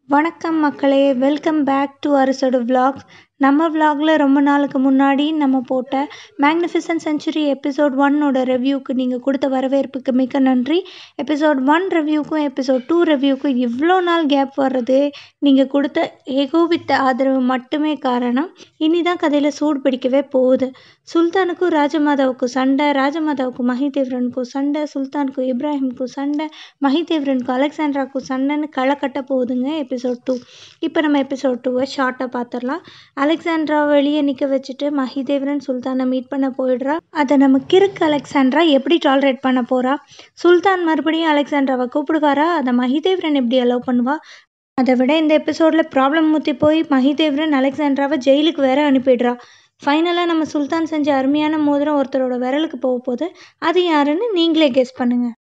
வணக்கம் மக்களே welcome back to அரசோட vlogs நம்ம vlogல ரொம்ப நாளுக்கு முன்னாடி நம்ம போட்ட மேக்னிஃபிசன்ட் செஞ்சுரி எபிசோட் ஒன்னோட ரிவ்யூக்கு நீங்கள் கொடுத்த வரவேற்புக்கு மிக்க நன்றி எபிசோட் ஒன் ரிவ்யூக்கும் எபிசோட் டூ ரிவ்யூக்கும் இவ்வளோ நாள் கேப் வர்றது நீங்கள் கொடுத்த ஏகோபித்த ஆதரவு மட்டுமே காரணம் இனி தான் கதையில் சூடு பிடிக்கவே போகுது சுல்தானுக்கும் ராஜமாதாவுக்கும் சண்டை ராஜமாதாவுக்கும் மஹிதேவரனுக்கும் சண்டை சுல்தானுக்கும் இப்ராஹிமுக்கும் சண்டை மஹிதேவரனுக்கும் அலெக்சாண்ட்ராவுக்கும் சண்டைன்னு களை கட்ட போகுதுங்க எபிசோட் டூ இப்போ நம்ம எபிசோட் டூவை ஷார்ட்டாக பார்த்துடலாம் அலெக்சாண்ட்ரா வெளியே நிற்க வச்சுட்டு மஹிதேவரன் சுல்தானை மீட் பண்ண போயிடுறா அதை நம்ம கிறுக்கு அலெக்சாண்ட்ரா எப்படி டாலரேட் பண்ண போறா சுல்தான் மறுபடியும் அலெக்சாண்ட்ராவை கூப்பிடுவாரா அதை மஹிதேவரன் எப்படி அலோவ் பண்ணுவா அதை விட இந்த எபிசோடில் ப்ராப்ளம் ஊற்றி போய் மஹிதேவரன் அலெக்சாண்ட்ராவை ஜெயிலுக்கு வேற அனுப்பிடுறா ஃபைனலாக நம்ம சுல்தான் செஞ்ச அருமையான மோதிரம் ஒருத்தரோட விரலுக்கு போக போகுது அது யாருன்னு நீங்களே கெஸ் பண்ணுங்க